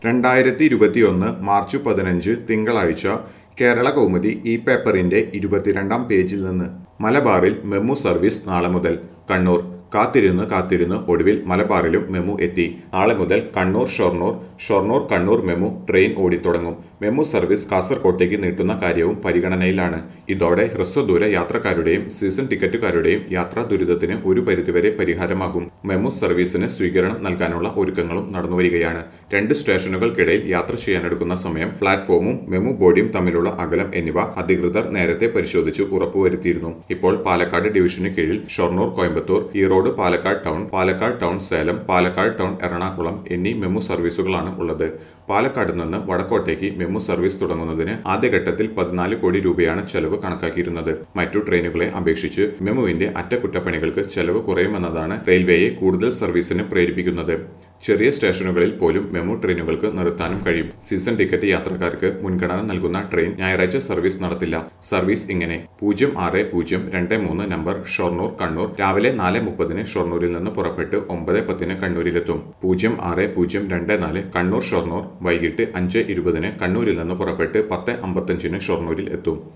രണ്ടായിരത്തി ഇരുപത്തിയൊന്ന് മാർച്ച് പതിനഞ്ച് തിങ്കളാഴ്ച കേരള കൗമുദി ഈ പേപ്പറിന്റെ ഇരുപത്തിരണ്ടാം പേജിൽ നിന്ന് മലബാറിൽ മെമു സർവീസ് നാളെ മുതൽ കണ്ണൂർ കാത്തിരുന്ന് കാത്തിരുന്ന് ഒടുവിൽ മലബാറിലും മെമു എത്തി നാളെ മുതൽ കണ്ണൂർ ഷൊർണൂർ ഷൊർണൂർ കണ്ണൂർ മെമു ട്രെയിൻ ഓടിത്തുടങ്ങും മെമു സർവീസ് കാസർകോട്ടേക്ക് നീട്ടുന്ന കാര്യവും പരിഗണനയിലാണ് ഇതോടെ ഹ്രസ്വദൂര യാത്രക്കാരുടെയും സീസൺ ടിക്കറ്റുകാരുടെയും യാത്രാ ദുരിതത്തിന് ഒരു പരിധിവരെ പരിഹാരമാകും മെമു സർവീസിന് സ്വീകരണം നൽകാനുള്ള ഒരുക്കങ്ങളും നടന്നുവരികയാണ് രണ്ട് സ്റ്റേഷനുകൾക്കിടയിൽ യാത്ര ചെയ്യാനെടുക്കുന്ന സമയം പ്ലാറ്റ്ഫോമും മെമു ബോഡിയും തമ്മിലുള്ള അകലം എന്നിവ അധികൃതർ നേരത്തെ പരിശോധിച്ച് ഉറപ്പുവരുത്തിയിരുന്നു ഇപ്പോൾ പാലക്കാട് ഡിവിഷന് കീഴിൽ Shoranur Coimbatore Erode Palakkad town Palakkad town Salem Palakkad town Ernakulam എന്നീ മെമു സർവീസുകളാണ് ഉള്ളത് പാലക്കാട് നിന്ന് വടക്കോട്ടേക്ക് മെമു സർവീസ് തുടങ്ങുന്നതിന് ആദ്യഘട്ടത്തിൽ പതിനാല് കോടി രൂപയാണ് ചെലവ് കണക്കാക്കിയിരുന്നത് മറ്റു ട്രെയിനുകളെ അപേക്ഷിച്ച് മെമുവിന്റെ അറ്റകുറ്റപ്പണികൾക്ക് ചെലവ് കുറയുമെന്നതാണ് റെയിൽവേയെ കൂടുതൽ സർവീസിന് പ്രേരിപ്പിക്കുന്നത് ചെറിയ സ്റ്റേഷനുകളിൽ പോലും മെമു ട്രെയിനുകൾക്ക് നിർത്താനും കഴിയും സീസൺ ടിക്കറ്റ് യാത്രക്കാർക്ക് മുൻഗണന നൽകുന്ന ട്രെയിൻ ഞായറാഴ്ച സർവീസ് നടത്തില്ല സർവീസ് ഇങ്ങനെ പൂജ്യം ആറ് പൂജ്യം രണ്ട് മൂന്ന് നമ്പർ ഷൊർണൂർ കണ്ണൂർ രാവിലെ നാല് മുപ്പതിന് ഷൊർണൂരിൽ നിന്ന് പുറപ്പെട്ട് ഒമ്പത് പത്തിന് കണ്ണൂരിലെത്തും പൂജ്യം ആറ് പൂജ്യം രണ്ട് നാല് കണ്ണൂർ ഷൊർണൂർ വൈകിട്ട് അഞ്ച് ഇരുപതിന് കണ്ണൂരിൽ നിന്ന് പുറപ്പെട്ട് പത്ത് അമ്പത്തഞ്ചിന് ഷൊർണൂരിൽ എത്തും